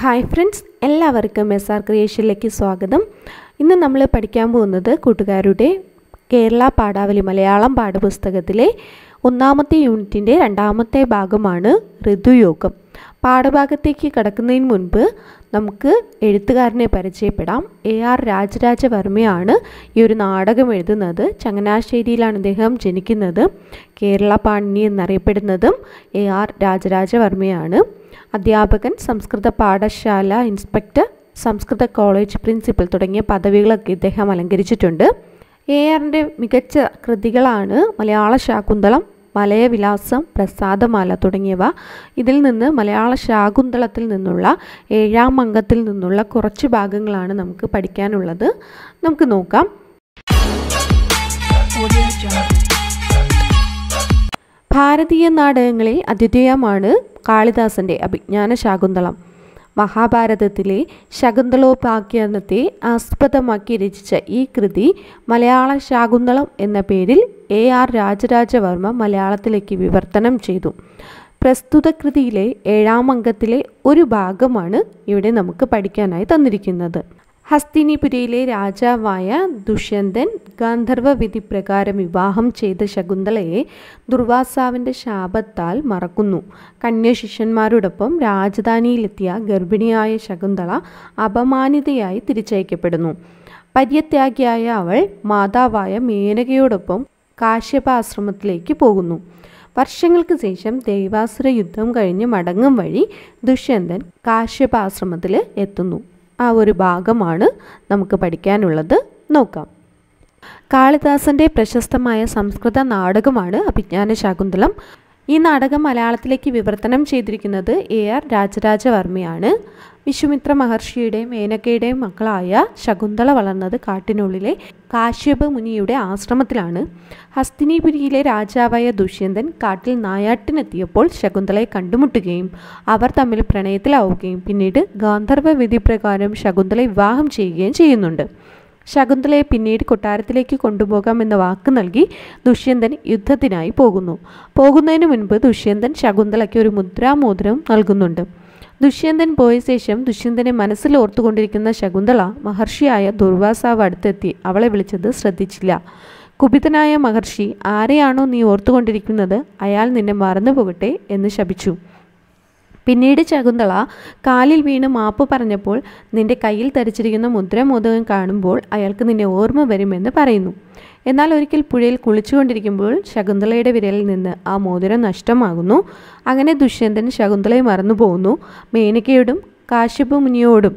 hi friends എല്ലാവർക്കും S R ക്രിയേഷനിലേക്ക് സ്വാഗതം ഇന്ന് നമ്മൾ പഠിക്കാൻ പോകുന്നത് കൂട്ടുകാരുടെ കേരള പാഠാവലി മലയാളം പാഠപുസ്തകത്തിലെ ഒന്നാമത്തെ യൂണിറ്റിൻ്റെ രണ്ടാമത്തെ ഭാഗമാണ് ഋതുയോഗം പാഠഭാഗത്തേക്ക് കടക്കുന്നതിന് മുൻപ് നമുക്ക് എഴുത്തുകാരനെ പരിചയപ്പെടാം എ ആർ രാജരാജവർമ്മയാണ് ഈ ഒരു നാടകം എഴുതുന്നത് ചങ്ങനാശ്ശേരിയിലാണ് അദ്ദേഹം ജനിക്കുന്നത് കേരള പാണിനി എന്നറിയപ്പെടുന്നതും എ ആർ രാജരാജവർമ്മയാണ് അധ്യാപകൻ സംസ്കൃത പാഠശാല ഇൻസ്പെക്ടർ സംസ്കൃത കോളേജ് പ്രിൻസിപ്പൽ തുടങ്ങിയ പദവികളൊക്കെ ഇദ്ദേഹം അലങ്കരിച്ചിട്ടുണ്ട് എ ആറിൻ്റെ മികച്ച കൃതികളാണ് മലയാള ശാകുന്തളം മലയവിലാസം പ്രസാദമാല തുടങ്ങിയവ ഇതിൽ നിന്ന് മലയാള ശാകുന്തളത്തിൽ നിന്നുള്ള ഏഴാം അംഗത്തിൽ നിന്നുള്ള കുറച്ച് ഭാഗങ്ങളാണ് നമുക്ക് പഠിക്കാനുള്ളത് നമുക്ക് നോക്കാം ഭാരതീയ നാടകങ്ങളിൽ അദ്വിതീയമാണ് കാളിദാസൻ്റെ അഭിജ്ഞാന ശാകുന്തളം മഹാഭാരതത്തിലെ ശകുന്തളോപാഖ്യാനത്തെ ആസ്പദമാക്കി രചിച്ച ഈ കൃതി മലയാള ശാകുന്തളം എന്ന പേരിൽ എ ആർ രാജരാജവർമ്മ മലയാളത്തിലേക്ക് വിവർത്തനം ചെയ്തു പ്രസ്തുത കൃതിയിലെ ഏഴാം അംഗത്തിലെ ഒരു ഭാഗമാണ് ഇവിടെ നമുക്ക് പഠിക്കാനായി തന്നിരിക്കുന്നത് ഹസ്തിനിപുരിയിലെ രാജാവായ ദുഷ്യന്തൻ ഗാന്ധർവ വിധി പ്രകാരം വിവാഹം ചെയ്ത ശകുന്തളയെ ദുർവാസാവിൻ്റെ ശാപത്താൽ മറക്കുന്നു കന്യശിഷ്യന്മാരോടൊപ്പം രാജധാനിയിലെത്തിയ ഗർഭിണിയായ ശകുന്തള അപമാനിതയായി തിരിച്ചയക്കപ്പെടുന്നു പരിയത്യാഗിയായ അവൾ മാതാവായ മേനകയോടൊപ്പം കാശ്യപാശ്രമത്തിലേക്ക് പോകുന്നു വർഷങ്ങൾക്ക് ശേഷം ദൈവാസുര യുദ്ധം കഴിഞ്ഞ് മടങ്ങും വഴി ദുഷ്യന്തൻ കാശ്യപാശ്രമത്തിൽ എത്തുന്നു ആ ഒരു ഭാഗമാണ് നമുക്ക് പഠിക്കാനുള്ളത് നോക്കാം കാളിദാസൻ്റെ പ്രശസ്തമായ സംസ്കൃത നാടകമാണ് അഭിജ്ഞാന ശാകുന്തളം ഈ നാടകം മലയാളത്തിലേക്ക് വിവർത്തനം ചെയ്തിരിക്കുന്നത് എ ആർ രാജരാജവർമ്മയാണ് വിശ്വമിത്ര മഹർഷിയുടെയും മേനക്കയുടെയും മക്കളായ ശകുന്തള വളർന്നത് കാട്ടിനുള്ളിലെ കാശ്യപ മുനിയുടെ ആശ്രമത്തിലാണ് ഹസ്തിനിപുരിയിലെ രാജാവായ ദുഷ്യന്തൻ കാട്ടിൽ നായാട്ടിനെത്തിയപ്പോൾ ശകുന്തളയെ കണ്ടുമുട്ടുകയും അവർ തമ്മിൽ പ്രണയത്തിലാവുകയും പിന്നീട് ഗാന്ധർവ വിധി പ്രകാരം ശകുന്തളയെ വിവാഹം ചെയ്യുകയും ചെയ്യുന്നുണ്ട് ശകുന്തളയെ പിന്നീട് കൊട്ടാരത്തിലേക്ക് കൊണ്ടുപോകാമെന്ന വാക്ക് നൽകി ദുഷ്യന്തൻ യുദ്ധത്തിനായി പോകുന്നു പോകുന്നതിന് മുൻപ് ദുഷ്യന്തൻ ശകുന്തളയ്ക്ക് ഒരു മുദ്രാമോതിരം നൽകുന്നുണ്ട് ദുഷ്യന്തൻ പോയ ശേഷം ദുഷ്യന്തനെ മനസ്സിൽ ഓർത്തുകൊണ്ടിരിക്കുന്ന ശകുന്തള മഹർഷിയായ ദുർവാസാവ് അടുത്തെത്തി അവളെ വിളിച്ചത് ശ്രദ്ധിച്ചില്ല കുപിതനായ മഹർഷി ആരെയാണോ നീ ഓർത്തുകൊണ്ടിരിക്കുന്നത് അയാൾ നിന്നെ മറന്നു പോകട്ടെ എന്ന് ശപിച്ചു പിന്നീട് ശകുന്തള കാലിൽ വീണ് മാപ്പ് പറഞ്ഞപ്പോൾ നിന്റെ കയ്യിൽ ധരിച്ചിരിക്കുന്ന മുദ്രമോദകം കാണുമ്പോൾ അയാൾക്ക് നിന്നെ ഓർമ്മ വരുമെന്ന് പറയുന്നു എന്നാൽ ഒരിക്കൽ പുഴയിൽ കുളിച്ചുകൊണ്ടിരിക്കുമ്പോൾ ശകുന്തളയുടെ വിരലിൽ നിന്ന് ആ മോതിരം നഷ്ടമാകുന്നു അങ്ങനെ ദുഷ്യന്തൻ ശകുന്തളയെ മറന്നു പോകുന്നു മേനകയോടും കാശ്യപ മുനിയോടും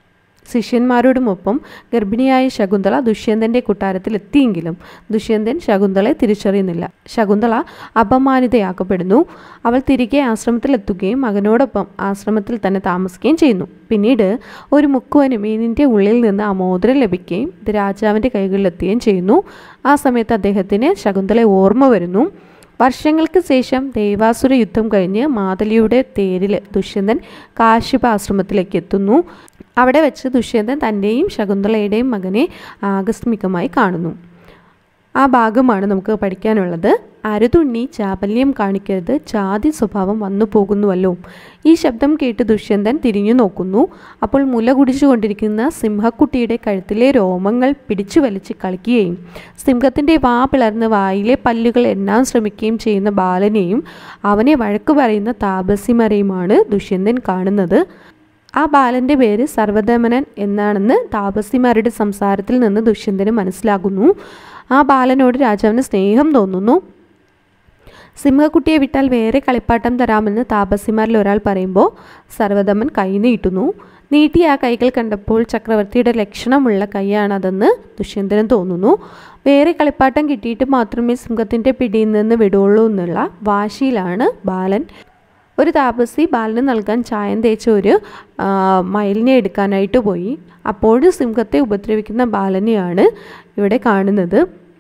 ശിഷ്യന്മാരോടുമൊപ്പം ഗർഭിണിയായ ശകുന്തള ദുഷ്യന്തൻ്റെ കൊട്ടാരത്തിൽ എത്തിയെങ്കിലും ദുഷ്യന്തൻ ശകുന്തളയെ തിരിച്ചറിയുന്നില്ല ശകുന്തള അപമാനിതയാക്കപ്പെടുന്നു അവൾ തിരികെ ആശ്രമത്തിലെത്തുകയും മകനോടൊപ്പം ആശ്രമത്തിൽ തന്നെ താമസിക്കുകയും ചെയ്യുന്നു പിന്നീട് ഒരു മുക്കുവന് മീനിൻ്റെ ഉള്ളിൽ നിന്ന് ആ മോതിരം ലഭിക്കുകയും ഇത് രാജാവിൻ്റെ കൈകളിലെത്തുകയും ചെയ്യുന്നു ആ സമയത്ത് അദ്ദേഹത്തിന് ശകുന്തളയെ ഓർമ്മ വരുന്നു വർഷങ്ങൾക്ക് ശേഷം ദേവാസുര യുദ്ധം കഴിഞ്ഞ് മാതലിയുടെ തേരിൽ ദുഷ്യന്തൻ കാശ്യപ ആശ്രമത്തിലേക്ക് എത്തുന്നു അവിടെ വെച്ച് ദുഷ്യന്തൻ തൻ്റെയും ശകുന്തളയുടെയും മകനെ ആകസ്മികമായി കാണുന്നു ആ ഭാഗമാണ് നമുക്ക് പഠിക്കാനുള്ളത് അരുതുണ്ണി ചാപല്യം കാണിക്കരുത് ജാതി സ്വഭാവം വന്നു പോകുന്നുവല്ലോ ഈ ശബ്ദം കേട്ട് ദുഷ്യന്തൻ തിരിഞ്ഞു നോക്കുന്നു അപ്പോൾ മുല കുടിച്ചുകൊണ്ടിരിക്കുന്ന സിംഹക്കുട്ടിയുടെ കഴുത്തിലെ രോമങ്ങൾ പിടിച്ചു വലിച്ച് കളിക്കുകയും സിംഹത്തിൻ്റെ വാ പിളർന്ന് വായിലെ പല്ലുകൾ എണ്ണാൻ ശ്രമിക്കുകയും ചെയ്യുന്ന ബാലനെയും അവനെ വഴക്കു പറയുന്ന താപസിമരെയുമാണ് ദുഷ്യന്തൻ കാണുന്നത് ആ ബാലൻ്റെ പേര് സർവദമനൻ എന്നാണെന്ന് താപസിമാരുടെ സംസാരത്തിൽ നിന്ന് ദുഷ്യന്തന് മനസ്സിലാകുന്നു ആ ബാലനോട് രാജാവിന് സ്നേഹം തോന്നുന്നു സിംഹക്കുട്ടിയെ വിട്ടാൽ വേറെ കളിപ്പാട്ടം തരാമെന്ന് താപസിമാരിൽ ഒരാൾ പറയുമ്പോൾ സർവദമൻ കൈ നീട്ടുന്നു നീട്ടിയ ആ കൈകൾ കണ്ടപ്പോൾ ചക്രവർത്തിയുടെ ലക്ഷണമുള്ള കൈയാണതെന്ന് ദുഷ്യന്തന് തോന്നുന്നു വേറെ കളിപ്പാട്ടം കിട്ടിയിട്ട് മാത്രമേ സിംഹത്തിൻ്റെ പിടിയിൽ നിന്ന് വിടുള്ളൂ എന്നുള്ള വാശിയിലാണ് ബാലൻ ഒരു താപസി ബാലന് നൽകാൻ ചായം തേച്ച ഒരു മയിലിനെ എടുക്കാനായിട്ട് പോയി അപ്പോൾ സിംഹത്തെ ഉപദ്രവിക്കുന്ന ബാലനെയാണ് ഇവിടെ കാണുന്നത്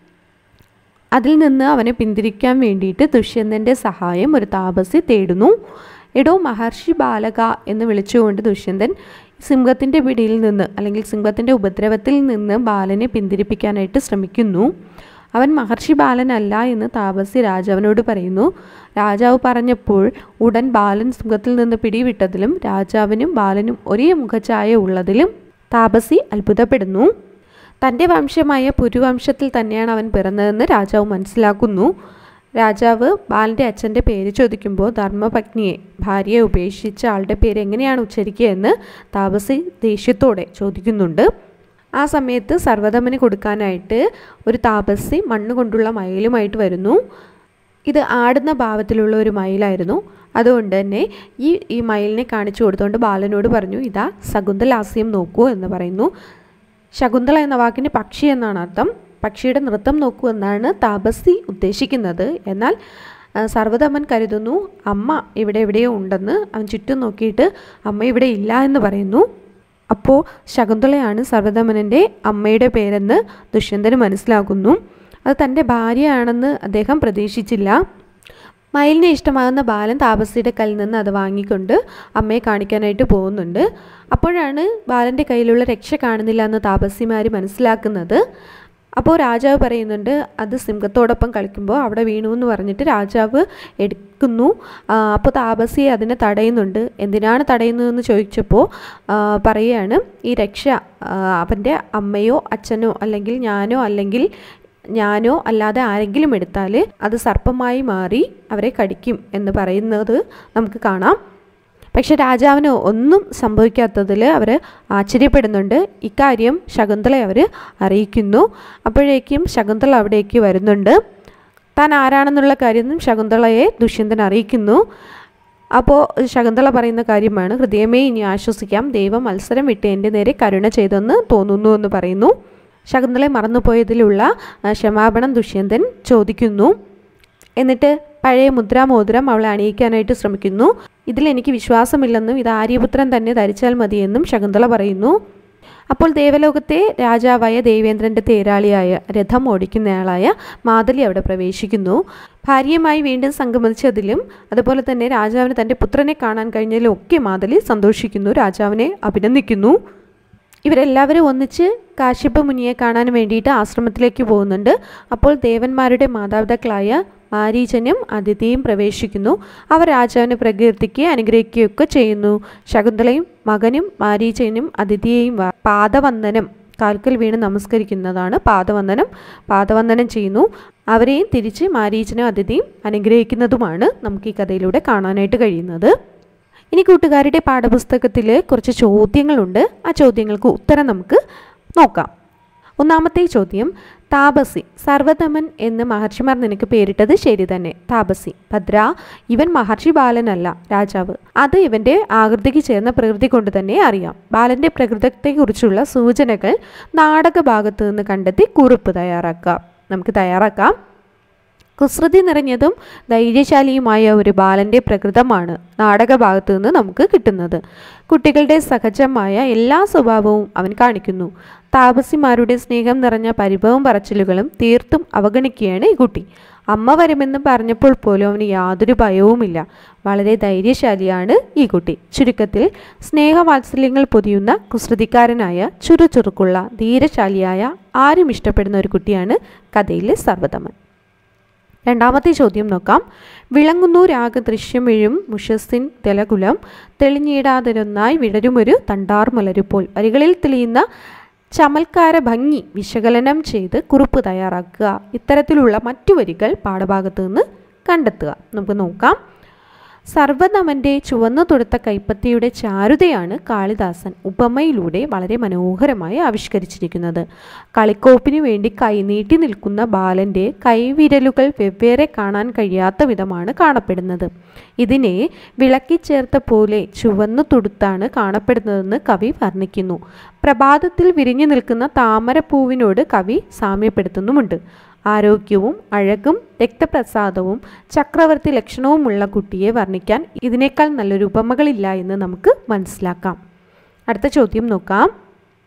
അതിൽ നിന്ന് അവനെ പിന്തിരിക്കാൻ വേണ്ടിയിട്ട് ദുഷ്യന്തൻ്റെ സഹായം ഒരു താപസി തേടുന്നു എടോ മഹർഷി ബാലക എന്ന് വിളിച്ചുകൊണ്ട് ദുഷ്യന്തൻ സിംഹത്തിൻ്റെ പിടിയിൽ നിന്ന് അല്ലെങ്കിൽ സിംഹത്തിൻ്റെ ഉപദ്രവത്തിൽ നിന്ന് ബാലനെ പിന്തിരിപ്പിക്കാനായിട്ട് ശ്രമിക്കുന്നു അവൻ മഹർഷി ബാലനല്ല എന്ന് താപസി രാജാവിനോട് പറയുന്നു രാജാവ് പറഞ്ഞപ്പോൾ ഉടൻ ബാലൻ സുഖത്തിൽ നിന്ന് പിടിവിട്ടതിലും രാജാവിനും ബാലനും ഒരേ മുഖഛായ ഉള്ളതിലും താപസി അത്ഭുതപ്പെടുന്നു തൻ്റെ വംശമായ പുരുവംശത്തിൽ തന്നെയാണ് അവൻ പിറന്നതെന്ന് രാജാവ് മനസ്സിലാക്കുന്നു രാജാവ് ബാലൻ്റെ അച്ഛൻ്റെ പേര് ചോദിക്കുമ്പോൾ ധർമ്മപത്നിയെ ഭാര്യയെ ഉപേക്ഷിച്ച ആളുടെ പേര് എങ്ങനെയാണ് ഉച്ചരിക്കുക എന്ന് താപസി ദേഷ്യത്തോടെ ചോദിക്കുന്നുണ്ട് ആ സമയത്ത് സർവ്വധമന് കൊടുക്കാനായിട്ട് ഒരു താപസി മണ്ണ് കൊണ്ടുള്ള മയിലുമായിട്ട് വരുന്നു ഇത് ആടുന്ന ഭാവത്തിലുള്ള ഒരു മയിലായിരുന്നു അതുകൊണ്ട് തന്നെ ഈ ഈ മയിലിനെ കാണിച്ചു കൊടുത്തുകൊണ്ട് ബാലനോട് പറഞ്ഞു ഇതാ ശകുന്തലാസ്യം നോക്കൂ എന്ന് പറയുന്നു ശകുന്തള എന്ന വാക്കിന് പക്ഷി എന്നാണ് അർത്ഥം പക്ഷിയുടെ നൃത്തം നോക്കൂ എന്നാണ് താപസി ഉദ്ദേശിക്കുന്നത് എന്നാൽ ആ, സർവ്വധമൻ കരുതുന്നു അമ്മ ഇവിടെ എവിടെയോ ഉണ്ടെന്ന് അവൻ ചുറ്റും നോക്കിയിട്ട് അമ്മ ഇവിടെ ഇല്ല എന്ന് പറയുന്നു അപ്പോൾ ശകുന്തളയാണ് സർവ്വധമനൻ്റെ അമ്മയുടെ പേരെന്ന് ദുഷ്യന്തന് മനസ്സിലാക്കുന്നു അത് തൻ്റെ ഭാര്യയാണെന്ന് അദ്ദേഹം പ്രതീക്ഷിച്ചില്ല മയിലിനെ ഇഷ്ടമാകുന്ന ബാലൻ താപസിയുടെ കയ്യിൽ നിന്ന് അത് വാങ്ങിക്കൊണ്ട് അമ്മയെ കാണിക്കാനായിട്ട് പോകുന്നുണ്ട് അപ്പോഴാണ് ബാലൻ്റെ കയ്യിലുള്ള രക്ഷ കാണുന്നില്ല എന്ന് താപസിമാർ മനസ്സിലാക്കുന്നത് അപ്പോൾ രാജാവ് പറയുന്നുണ്ട് അത് സിംഹത്തോടൊപ്പം കളിക്കുമ്പോൾ അവിടെ വീണു എന്ന് പറഞ്ഞിട്ട് രാജാവ് എടുക്കുന്നു ആ, അപ്പോൾ താപസി അതിനെ തടയുന്നുണ്ട് എന്തിനാണ് തടയുന്നതെന്ന് ചോദിച്ചപ്പോൾ ആ, പറയുകയാണ് ഈ രക്ഷ ആ, അവൻ്റെ അമ്മയോ അച്ഛനോ അല്ലെങ്കിൽ ഞാനോ അല്ലെങ്കിൽ ഞാനോ അല്ലാതെ ആരെങ്കിലും എടുത്താൽ അത് സർപ്പമായി മാറി അവരെ കടിക്കും എന്ന് പറയുന്നത് നമുക്ക് കാണാം പക്ഷെ രാജാവിന് ഒന്നും സംഭവിക്കാത്തതിൽ അവർ ആശ്ചര്യപ്പെടുന്നുണ്ട് ഇക്കാര്യം ശകുന്തള അവർ അറിയിക്കുന്നു അപ്പോഴേക്കും ശകുന്തള അവിടേക്ക് വരുന്നുണ്ട് താൻ ആരാണെന്നുള്ള കാര്യം ശകുന്തളയെ ദുഷ്യന്തൻ അറിയിക്കുന്നു അപ്പോൾ ശകുന്തള പറയുന്ന കാര്യമാണ് ഹൃദയമേ ഇനി ആശ്വസിക്കാം ദൈവം മത്സരം വിട്ട് എൻ്റെ നേരെ കരുണ ചെയ്തെന്ന് തോന്നുന്നു എന്ന് പറയുന്നു ശകുന്തളയെ മറന്നുപോയതിലുള്ള ആ, ക്ഷമാപണം ദുഷ്യന്തൻ ചോദിക്കുന്നു എന്നിട്ട് പഴയ മുദ്രാമോതിരം അവളെ അണിയിക്കാനായിട്ട് ശ്രമിക്കുന്നു ഇതിൽ എനിക്ക് വിശ്വാസമില്ലെന്നും ഇത് ആര്യപുത്രൻ തന്നെ ധരിച്ചാൽ മതിയെന്നും ശകുന്തള പറയുന്നു അപ്പോൾ ദേവലോകത്തെ രാജാവായ ദേവേന്ദ്രൻ്റെ തേരാളിയായ രഥം ഓടിക്കുന്നയാളായ മാതലി അവിടെ പ്രവേശിക്കുന്നു ഭാര്യയുമായി വീണ്ടും സംഗമിച്ചതിലും അതുപോലെ തന്നെ രാജാവിന് തൻ്റെ പുത്രനെ കാണാൻ കഴിഞ്ഞതിലും ഒക്കെ മാതലി സന്തോഷിക്കുന്നു രാജാവിനെ അഭിനന്ദിക്കുന്നു ഇവരെല്ലാവരും ഒന്നിച്ച് കാശ്യപ മുനിയെ കാണാൻ വേണ്ടിയിട്ട് ആശ്രമത്തിലേക്ക് പോകുന്നുണ്ട് അപ്പോൾ ദേവന്മാരുടെ മാതാപിതാക്കളായ മാരീചനും അതിഥിയും പ്രവേശിക്കുന്നു അവർ രാജാവിനെ പ്രകീർത്തിക്കുകയും അനുഗ്രഹിക്കുകയൊക്കെ ചെയ്യുന്നു ശകുന്തളയും മകനും മാരീചനും അതിഥിയെയും വ- പാദവന്ദനം കാൽക്കൽ വീണ് നമസ്കരിക്കുന്നതാണ് പാദവന്ദനം പാദവന്ദനം ചെയ്യുന്നു അവരെയും തിരിച്ച് മാരീചനും അതിഥിയും അനുഗ്രഹിക്കുന്നതുമാണ് നമുക്ക് ഈ കഥയിലൂടെ കാണാനായിട്ട് കഴിയുന്നത് ഇനി കൂട്ടുകാരുടെ പാഠപുസ്തകത്തിൽ കുറച്ച് ചോദ്യങ്ങളുണ്ട് ആ ചോദ്യങ്ങൾക്ക് ഉത്തരം നമുക്ക് നോക്കാം ഒന്നാമത്തെ ചോദ്യം താപസി സർവതമൻ എന്ന് മഹർഷിമാർ നിനക്ക് പേരിട്ടത് ശരി തന്നെ താപസി ഭദ്ര ഇവൻ മഹർഷി ബാലനല്ല രാജാവ് അത് ഇവൻ്റെ ആകൃതിക്ക് ചേർന്ന പ്രകൃതി കൊണ്ട് തന്നെ അറിയാം ബാലൻ്റെ പ്രകൃതത്തെക്കുറിച്ചുള്ള സൂചനകൾ നാടക ഭാഗത്ത് നിന്ന് കണ്ടെത്തി കുറിപ്പ് തയ്യാറാക്കാം നമുക്ക് തയ്യാറാക്കാം കുസൃതി നിറഞ്ഞതും ധൈര്യശാലിയുമായ ഒരു ബാലൻ്റെ പ്രകൃതമാണ് നാടക ഭാഗത്തു നിന്ന് നമുക്ക് കിട്ടുന്നത് കുട്ടികളുടെ സഹജമായ എല്ലാ സ്വഭാവവും അവൻ കാണിക്കുന്നു താപസിമാരുടെ സ്നേഹം നിറഞ്ഞ പരിഭവം പറച്ചിലുകളും തീർത്തും അവഗണിക്കുകയാണ് ഈ കുട്ടി അമ്മ വരുമെന്ന് പറഞ്ഞപ്പോൾ പോലും അവന് യാതൊരു ഭയവുമില്ല വളരെ ധൈര്യശാലിയാണ് ഈ കുട്ടി ചുരുക്കത്തിൽ സ്നേഹവാത്സല്യങ്ങൾ പൊതിയുന്ന കുസൃതിക്കാരനായ ചുറുചുറുക്കുള്ള ധീരശാലിയായ ആരും ഇഷ്ടപ്പെടുന്ന ഒരു കുട്ടിയാണ് കഥയിലെ സർവതമൻ രണ്ടാമത്തെ ചോദ്യം നോക്കാം വിളങ്ങുന്നു രാഗദൃശ്യം വീഴും മുഷസ്സിൻ തിലകുലം തെളിഞ്ഞിടാതിരുന്നായി വിടരുമൊരു തണ്ടാർ മലരുപ്പോൾ വരികളിൽ തെളിയുന്ന ചമൽക്കാര ഭംഗി വിശകലനം ചെയ്ത് കുറിപ്പ് തയ്യാറാക്കുക ഇത്തരത്തിലുള്ള മറ്റു വരികൾ പാഠഭാഗത്ത് നിന്ന് കണ്ടെത്തുക നമുക്ക് നോക്കാം സർവനമൻ്റെ ചുവന്നു തൊടുത്ത കൈപ്പത്തിയുടെ ചാരുതയാണ് കാളിദാസൻ ഉപമയിലൂടെ വളരെ മനോഹരമായി ആവിഷ്കരിച്ചിരിക്കുന്നത് കളിക്കോപ്പിന് വേണ്ടി കൈനീട്ടി നിൽക്കുന്ന ബാലൻ്റെ കൈവിരലുകൾ വെവ്വേറെ കാണാൻ കഴിയാത്ത വിധമാണ് കാണപ്പെടുന്നത് ഇതിനെ വിളക്കിച്ചേർത്ത പോലെ ചുവന്നു തുടുത്താണ് കാണപ്പെടുന്നതെന്ന് കവി വർണ്ണിക്കുന്നു പ്രഭാതത്തിൽ വിരിഞ്ഞു നിൽക്കുന്ന താമരപ്പൂവിനോട് കവി സാമ്യപ്പെടുത്തുന്നുമുണ്ട് ആരോഗ്യവും അഴകും രക്തപ്രസാദവും ചക്രവർത്തി ലക്ഷണവുമുള്ള കുട്ടിയെ വർണ്ണിക്കാൻ ഇതിനേക്കാൾ നല്ലൊരു ഉപമകളില്ല എന്ന് നമുക്ക് മനസ്സിലാക്കാം അടുത്ത ചോദ്യം നോക്കാം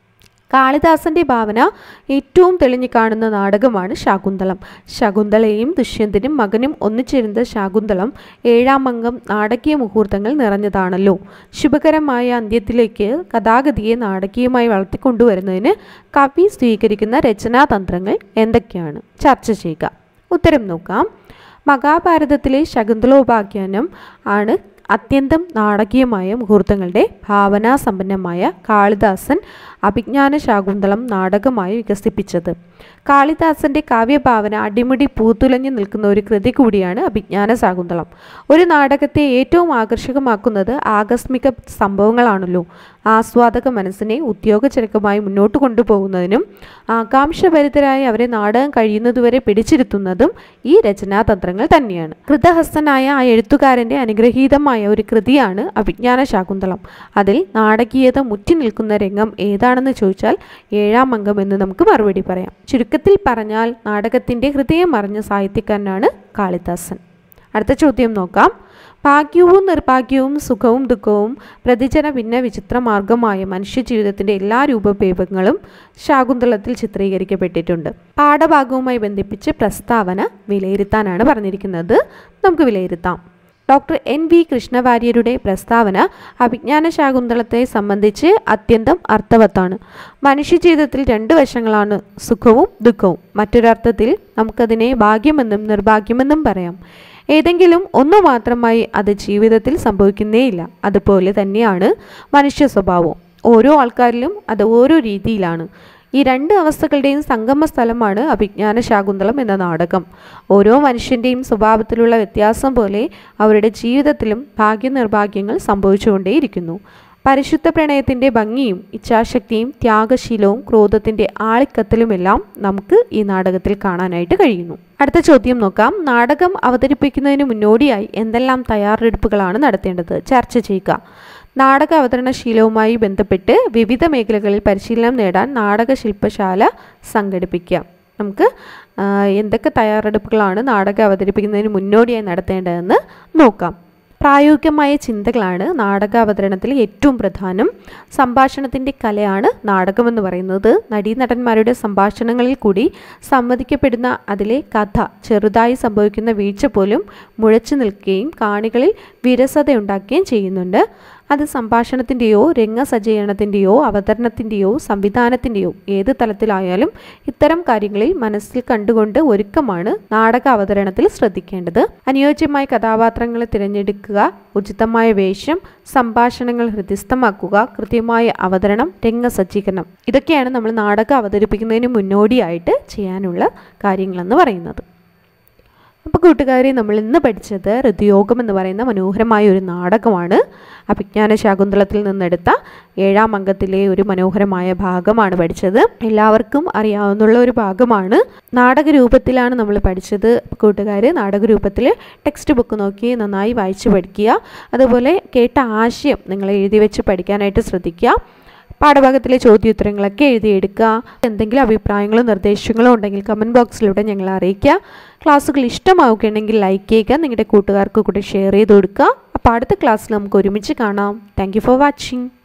കാളിദാസന്റെ ഭാവന ഏറ്റവും തെളിഞ്ഞു കാണുന്ന നാടകമാണ് ശാകുന്തളം ശകുന്തളയും ദുഷ്യന്തനും മകനും ഒന്നിച്ചിരുന്ന ശാകുന്തളം ഏഴാം അംഗം നാടകീയ മുഹൂർത്തങ്ങൾ നിറഞ്ഞതാണല്ലോ ശുഭകരമായ അന്ത്യത്തിലേക്ക് കഥാഗതിയെ നാടകീയമായി വളർത്തിക്കൊണ്ടുവരുന്നതിന് കവി സ്വീകരിക്കുന്ന രചനാതന്ത്രങ്ങൾ എന്തൊക്കെയാണ് ചർച്ച ചെയ്യുക ഉത്തരം നോക്കാം മഹാഭാരതത്തിലെ ശകുന്തളോപാഖ്യാനം ആണ് അത്യന്തം നാടകീയമായ മുഹൂർത്തങ്ങളുടെ ഭാവനാസമ്പന്നമായ കാളിദാസൻ അഭിജ്ഞാന ശാകുന്തളം നാടകമായി വികസിപ്പിച്ചത് കാളിദാസന്റെ കാവ്യഭാവന അടിമുടി പൂത്തുലഞ്ഞു നിൽക്കുന്ന ഒരു കൃതി കൂടിയാണ് അഭിജ്ഞാന ശാകുന്തളം ഒരു നാടകത്തെ ഏറ്റവും ആകർഷകമാക്കുന്നത് ആകസ്മിക സംഭവങ്ങളാണല്ലോ ആസ്വാദക മനസ്സിനെ ഉദ്യോഗചരക്കമായി മുന്നോട്ട് കൊണ്ടുപോകുന്നതിനും ആകാംക്ഷഭരിതരായി അവരെ നാടകം കഴിയുന്നതുവരെ പിടിച്ചിരുത്തുന്നതും ഈ രചനാതന്ത്രങ്ങൾ തന്നെയാണ് കൃതഹസ്തനായ ആ എഴുത്തുകാരന്റെ അനുഗ്രഹീതമായ ഒരു കൃതിയാണ് അഭിജ്ഞാന ശാകുന്തളം അതിൽ നാടകീയത മുറ്റി നിൽക്കുന്ന രംഗം ഏതാണെന്ന് ചോദിച്ചാൽ ഏഴാം അംഗം എന്ന് നമുക്ക് മറുപടി പറയാം ചുരുക്കത്തിൽ പറഞ്ഞാൽ നാടകത്തിന്റെ ഹൃദയം അറിഞ്ഞ സാഹിത്യക്കാരനാണ് കാളിദാസൻ അടുത്ത ചോദ്യം നോക്കാം ഭാഗ്യവും നിർഭാഗ്യവും സുഖവും ദുഃഖവും പ്രതിജന ഭിന്ന വിചിത്ര മാർഗമായ മനുഷ്യ ജീവിതത്തിൻ്റെ എല്ലാ രൂപഭേദങ്ങളും ശാകുന്തളത്തിൽ ചിത്രീകരിക്കപ്പെട്ടിട്ടുണ്ട് പാഠഭാഗവുമായി ബന്ധിപ്പിച്ച് പ്രസ്താവന വിലയിരുത്താനാണ് പറഞ്ഞിരിക്കുന്നത് നമുക്ക് വിലയിരുത്താം ഡോക്ടർ എൻ വി കൃഷ്ണവാര്യരുടെ പ്രസ്താവന അഭിജ്ഞാന ശാകുന്തളത്തെ സംബന്ധിച്ച് അത്യന്തം അർത്ഥവത്താണ് മനുഷ്യജീവിതത്തിൽ രണ്ട് വശങ്ങളാണ് സുഖവും ദുഃഖവും മറ്റൊരർത്ഥത്തിൽ നമുക്കതിനെ ഭാഗ്യമെന്നും നിർഭാഗ്യമെന്നും പറയാം ഏതെങ്കിലും ഒന്നു മാത്രമായി അത് ജീവിതത്തിൽ സംഭവിക്കുന്നേയില്ല അതുപോലെ തന്നെയാണ് മനുഷ്യ സ്വഭാവം ഓരോ ആൾക്കാരിലും അത് ഓരോ രീതിയിലാണ് ഈ രണ്ട് അവസ്ഥകളുടെയും സംഗമ സ്ഥലമാണ് അഭിജ്ഞാന ശാകുന്തളം എന്ന നാടകം ഓരോ മനുഷ്യൻ്റെയും സ്വഭാവത്തിലുള്ള വ്യത്യാസം പോലെ അവരുടെ ജീവിതത്തിലും ഭാഗ്യനിർഭാഗ്യങ്ങൾ സംഭവിച്ചുകൊണ്ടേയിരിക്കുന്നു പരിശുദ്ധ പ്രണയത്തിൻ്റെ ഭംഗിയും ഇച്ഛാശക്തിയും ത്യാഗശീലവും ക്രോധത്തിൻ്റെ ആളിക്കത്തലുമെല്ലാം നമുക്ക് ഈ നാടകത്തിൽ കാണാനായിട്ട് കഴിയുന്നു അടുത്ത ചോദ്യം നോക്കാം നാടകം അവതരിപ്പിക്കുന്നതിന് മുന്നോടിയായി എന്തെല്ലാം തയ്യാറെടുപ്പുകളാണ് നടത്തേണ്ടത് ചർച്ച ചെയ്യുക നാടക അവതരണശീലവുമായി ബന്ധപ്പെട്ട് വിവിധ മേഖലകളിൽ പരിശീലനം നേടാൻ നാടക ശില്പശാല സംഘടിപ്പിക്കുക നമുക്ക് ആ, എന്തൊക്കെ തയ്യാറെടുപ്പുകളാണ് നാടകം അവതരിപ്പിക്കുന്നതിന് മുന്നോടിയായി നടത്തേണ്ടതെന്ന് നോക്കാം പ്രായോഗികമായ ചിന്തകളാണ് നാടക അവതരണത്തിൽ ഏറ്റവും പ്രധാനം സംഭാഷണത്തിൻ്റെ കലയാണ് നാടകമെന്ന് പറയുന്നത് നടീനടന്മാരുടെ സംഭാഷണങ്ങളിൽ കൂടി സമ്മതിക്കപ്പെടുന്ന അതിലെ കഥ ചെറുതായി സംഭവിക്കുന്ന വീഴ്ച പോലും മുഴച്ചു നിൽക്കുകയും കാണികളിൽ വിരസതയുണ്ടാക്കുകയും ചെയ്യുന്നുണ്ട് അത് സംഭാഷണത്തിൻ്റെയോ രംഗസജ്ജീകരണത്തിൻ്റെയോ അവതരണത്തിൻ്റെയോ സംവിധാനത്തിൻ്റെയോ ഏത് തലത്തിലായാലും ഇത്തരം കാര്യങ്ങളിൽ മനസ്സിൽ കണ്ടുകൊണ്ട് ഒരുക്കമാണ് നാടക അവതരണത്തിൽ ശ്രദ്ധിക്കേണ്ടത് അനുയോജ്യമായ കഥാപാത്രങ്ങളെ തിരഞ്ഞെടുക്കുക ഉചിതമായ വേഷം സംഭാഷണങ്ങൾ ഹൃദിസ്ഥമാക്കുക കൃത്യമായ അവതരണം രംഗസജ്ജീകരണം ഇതൊക്കെയാണ് നമ്മൾ നാടകം അവതരിപ്പിക്കുന്നതിന് മുന്നോടിയായിട്ട് ചെയ്യാനുള്ള കാര്യങ്ങളെന്ന് പറയുന്നത് അപ്പോൾ കൂട്ടുകാരെ നമ്മൾ ഇന്ന് പഠിച്ചത് ഋതുയോഗം എന്ന് പറയുന്ന മനോഹരമായ ഒരു നാടകമാണ് അഭിജ്ഞാന ശാകുന്തളത്തിൽ നിന്നെടുത്ത ഏഴാം അംഗത്തിലെ ഒരു മനോഹരമായ ഭാഗമാണ് പഠിച്ചത് എല്ലാവർക്കും അറിയാവുന്നുള്ള ഒരു ഭാഗമാണ് നാടക രൂപത്തിലാണ് നമ്മൾ പഠിച്ചത് കൂട്ടുകാർ നാടക രൂപത്തിൽ ടെക്സ്റ്റ് ബുക്ക് നോക്കി നന്നായി വായിച്ച് പഠിക്കുക അതുപോലെ കേട്ട ആശയം നിങ്ങൾ എഴുതി വെച്ച് പഠിക്കാനായിട്ട് ശ്രദ്ധിക്കുക പാഠഭാഗത്തിലെ ചോദ്യോത്തരങ്ങളൊക്കെ എഴുതിയെടുക്കുക എന്തെങ്കിലും അഭിപ്രായങ്ങളോ നിർദ്ദേശങ്ങളോ ഉണ്ടെങ്കിൽ കമൻറ്റ് ബോക്സിലൂടെ ഞങ്ങളെ അറിയിക്കുക ക്ലാസ്സുകൾ ഇഷ്ടമാവുകയാണെങ്കിൽ ലൈക്ക് ചെയ്യുക നിങ്ങളുടെ കൂട്ടുകാർക്ക് കൂടെ ഷെയർ ചെയ്ത് കൊടുക്കുക അപ്പോൾ അടുത്ത ക്ലാസ്സിൽ നമുക്ക് ഒരുമിച്ച് കാണാം താങ്ക് ഫോർ വാച്ചിങ്